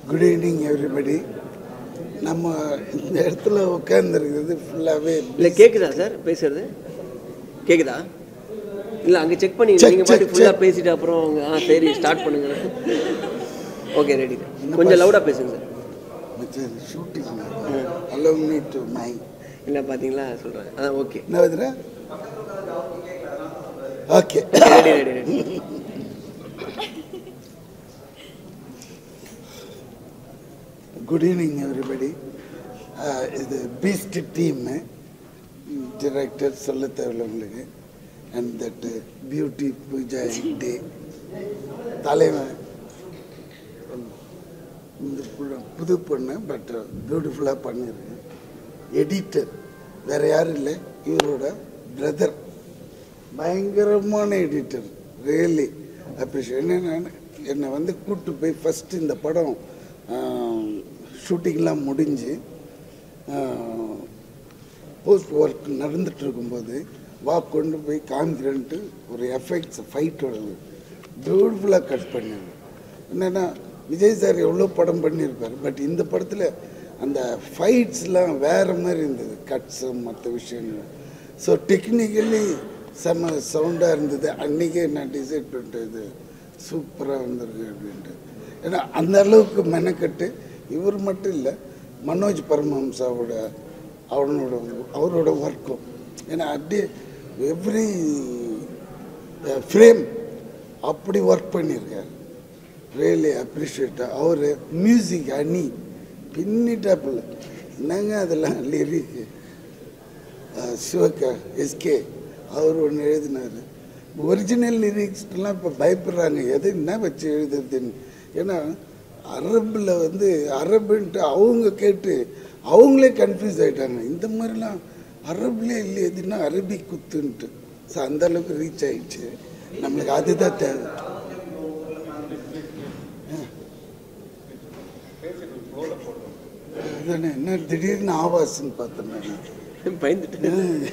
Good evening everybody நம்ம இந்த இடத்துல உட்காந்துருக்கிறது ஃபுல்லாகவே இல்லை கேட்குதா சார் பேசுறது கேட்குதா இல்லை அங்கே செக் பண்ணி Check, நீங்கள் check, பாட்டு ஃபுல்லாக check. பேசிட்டு அப்புறம் அவங்க ஆ சரி ஸ்டார்ட் பண்ணுங்க ஓகே ரெடி கொஞ்சம் லவுடாக பேசுங்க sir shooting allow me to my இல்லை பார்த்தீங்களா சொல்கிறேன் அதான் ஓகே என்ன வருதுரா okay ready ready ready good evening everybody இது பீஸ்ட் டீமு டிரெக்டர் சொல்ல தேவையில்ல உங்களுக்கு அண்ட் தட் பியூட்டி பூஜா டே தலைவன் இந்த புழ- புது பொண்ணு பட் பியூட்டிஃபுல்லாக பண்ணியிருக்கேன் எடிட்டர் வேற யாரும் இல்லை இவரோட பிரதர் பயங்கரமான எடிட்டர் ரியலி அப்ரிஷியேட் என்னென்ன என்னை வந்து கூப்பிட்டு போய் ஃபஸ்ட்டு இந்த படம் ஷூட்டிங்லாம் முடிஞ்சு போஸ்ட் ஒர்க் நடந்துட்டு இருக்கும்போது வா கொண்டு போய் காமிக்கிறேன்ட்டு ஒரு எஃபெக்ட்ஸ் ஃபைட்டோட பியூட்டிஃபுல்லாக கட் பண்ணிடுது என்னென்னா விஜய் சார் எவ்வளோ படம் பண்ணியிருப்பார் பட் இந்த படத்தில் அந்த ஃபைட்ஸ்லாம் வேறு மாதிரி இருந்தது கட்ஸு மற்ற விஷயங்கள் ஸோ டெக்னிக்கலி செம்ம சவுண்டாக இருந்தது அன்றைக்கே நான் டிசைட் பண்ணிட்டேன் இது சூப்பராக வந்திருக்கு அப்படின்ட்டு ஏன்னா அந்த அளவுக்கு மெனக்கட்டு இவர் மட்டும் இல்லை மனோஜ் பரமஹம்சாவோட அவனோட அவரோட ஒர்க்கும் ஏன்னா அப்படியே எவ்ரி ஃப்ரேம் அப்படி ஒர்க் பண்ணியிருக்காரு ரியலி அப்ரிஷியேட் அவர் மியூசிக் அணி பின்னிட்டாப்புல என்னங்க அதெல்லாம் லிரிக்கு சிவகா எஸ்கே அவர் ஒன்று எழுதினார் ஒரிஜினல் லிரிக்ஸ்லாம் இப்போ பயப்படுறாங்க எது என்ன வச்சு எழுதுறதுன்னு ஏன்னா அரபில் வந்து அரபுன்ட்டு அவங்க கேட்டு அவங்களே கன்ஃபியூஸ் ஆயிட்டாங்க இந்த மாதிரிலாம் அரபுலேயே இல்லை எதுனா அரபிக் குத்துன்ட்டு ஸோ அந்த அளவுக்கு ரீச் ஆயிடுச்சு நம்மளுக்கு அதுதான் தேவை அதானே என்ன திடீர்னு ஆவாஸ்ன்னு பார்த்தேன் நான் பயந்துட்டு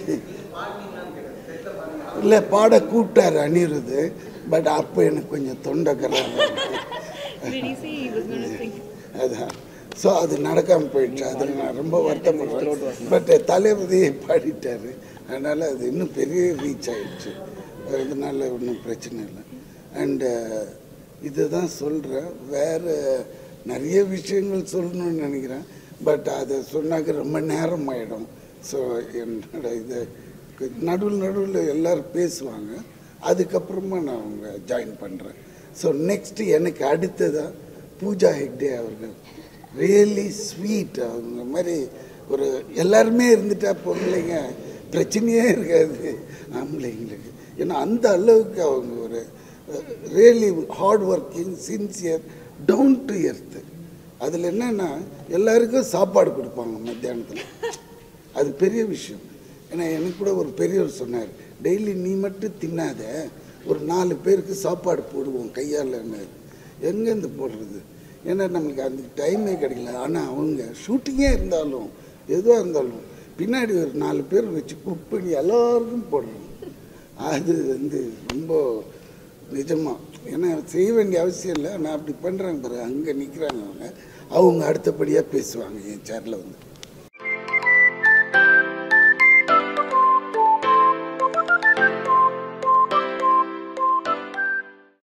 இல்லை பாட கூப்பிட்டாரு அனிருது பட் அப்போ எனக்கு கொஞ்சம் தொண்டைக்கிறாங்க Did he say he was going to sing? அதான் ஸோ அது நடக்காமல் போயிடுச்சு அதில் நான் ரொம்ப வருத்தப்படுறேன் பட் தளபதி பாடிட்டாரு அதனால் அது இன்னும் பெரிய ரீச் ஆயிடுச்சு அதனால ஒன்றும் பிரச்சனை இல்லை அண்டு இதுதான் சொல்கிறேன் வேறு நிறைய விஷயங்கள் சொல்லணும்னு நினைக்கிறேன் பட் அதை சொன்னாக்க ரொம்ப நேரம் ஆகிடும் ஸோ என்னோட இது நடுவில் நடுவில் எல்லாரும் பேசுவாங்க அதுக்கப்புறமா நான் அவங்க ஜாயின் பண்ணுறேன் ஸோ நெக்ஸ்ட் எனக்கு அடுத்ததாக பூஜா ஹெக்டே அவர்கள் ரியலி ஸ்வீட் அவங்க மாதிரி ஒரு எல்லாருமே இருந்துட்டா பொம்பளைங்க பிரச்சனையே இருக்காது ஆம்பளைங்களுக்கு ஏன்னா அந்த அளவுக்கு அவங்க ஒரு really hard working sincere down to earth அதில் என்னன்னா எல்லாருக்கும் சாப்பாடு கொடுப்பாங்க மத்தியானத்தில் அது பெரிய விஷயம் ஏன்னா எனக்கு கூட ஒரு பெரியவர் சொன்னார் டெய்லி நீ மட்டும் தின்னாத ஒரு நாலு பேருக்கு சாப்பாடு போடுவோம் கையாலன்னு எங்கேருந்து போடுறது ஏன்னா நமக்கு அந்த டைமே கிடைக்கல ஆனால் அவங்க ஷூட்டிங்கே இருந்தாலும் எதுவாக இருந்தாலும் பின்னாடி ஒரு நாலு பேர் வச்சு குக் பண்ணி எல்லாருக்கும் போடுறோம் அது வந்து ரொம்ப நிஜமா ஏன்னா செய்ய வேண்டிய அவசியம் இல்லை நான் அப்படி பண்ணுறாங்க பாரு அங்கே நிற்கிறாங்க அவங்க அவங்க அடுத்தபடியாக பேசுவாங்க என் சேரில் வந்து